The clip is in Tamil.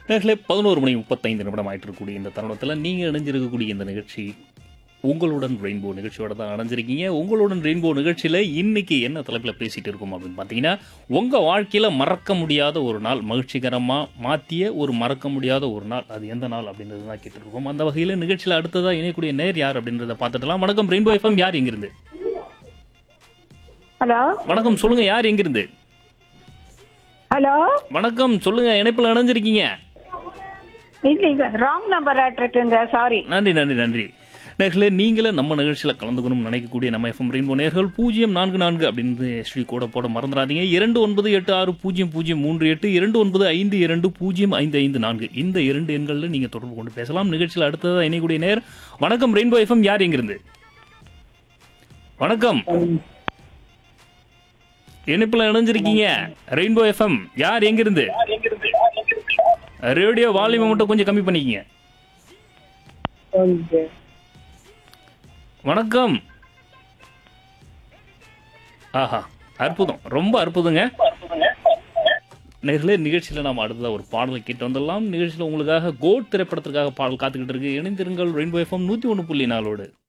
நேர்களே பதினோரு மணி முப்பத்தைந்து நிமிடம் ஆயிட்டு இருக்கக்கூடிய இந்த தருணத்தில் நீங்கள் இணைஞ்சிருக்கக்கூடிய இந்த நிகழ்ச்சி உங்களுடன் ரெயின்போ நிகழ்ச்சியோட தான் அணைஞ்சிருக்கீங்க உங்களுடன் ரெயின்போ நிகழ்ச்சியில் இன்னைக்கு என்ன தலைப்பில் பேசிட்டு இருக்கோம் அப்படின்னு பார்த்தீங்கன்னா உங்கள் வாழ்க்கையில் மறக்க முடியாத ஒரு நாள் மகிழ்ச்சிகரமாக மாற்றிய ஒரு மறக்க முடியாத ஒரு நாள் அது எந்த நாள் அப்படின்றது தான் கேட்டுட்டு இருக்கோம் அந்த வகையில் நிகழ்ச்சியில் அடுத்ததாக இணையக்கூடிய நேர் யார் அப்படின்றத பார்த்துட்டலாம் வணக்கம் ரெயின்போ எஃப்எம் யார் எங்கிருந்து ஹலோ வணக்கம் சொல்லுங்க யார் எங்கிருந்து ஹலோ வணக்கம் சொல்லுங்க இணைப்பில் இணைஞ்சிருக்கீங்க இல்லைங்க ராங் நம்பர் ஆட்டிருக்குங்க சாரி நன்றி நன்றி நன்றி நேர்களே நீங்களே நம்ம நிகழ்ச்சியில் கலந்துக்கணும்னு நினைக்கக்கூடிய நம்ம எஃப்எம் ரெயின்போ நேர்கள் பூஜ்ஜியம் நான்கு நான்கு அப்படின்னு ஸ்ரீ கூட போட மறந்துடாதீங்க இரண்டு ஒன்பது எட்டு ஆறு பூஜ்ஜியம் பூஜ்ஜியம் மூன்று எட்டு இரண்டு ஒன்பது ஐந்து இரண்டு பூஜ்ஜியம் ஐந்து ஐந்து நான்கு இந்த இரண்டு எண்களில் நீங்கள் தொடர்பு கொண்டு பேசலாம் நிகழ்ச்சியில் அடுத்ததாக இணையக்கூடிய நேர் வணக்கம் ரெயின்போ எஃப்எம் யார் எங்கிருந்து வணக்கம் இணைப்பில் இணைஞ்சிருக்கீங்க ரெயின்போ எஃப்எம் யார் எங்கிருந்து ரேடியோ வால்யூமை மட்டும் கொஞ்சம் கம்மி பண்ணிக்கிங்க வணக்கம் ஆஹா அற்புதம் ரொம்ப அற்புதங்க நேர்களே நிகழ்ச்சியில் நாம் அடுத்ததாக ஒரு பாடலை கேட்டு வந்துடலாம் நிகழ்ச்சியில் உங்களுக்காக கோட் திரைப்படத்திற்காக பாடல் காத்துக்கிட்டு இருக்கு இணைந்திருங்கள் ரெயின்போ எஃப்எம் நூற்றி ஒன்று புள்ளி நாலோடு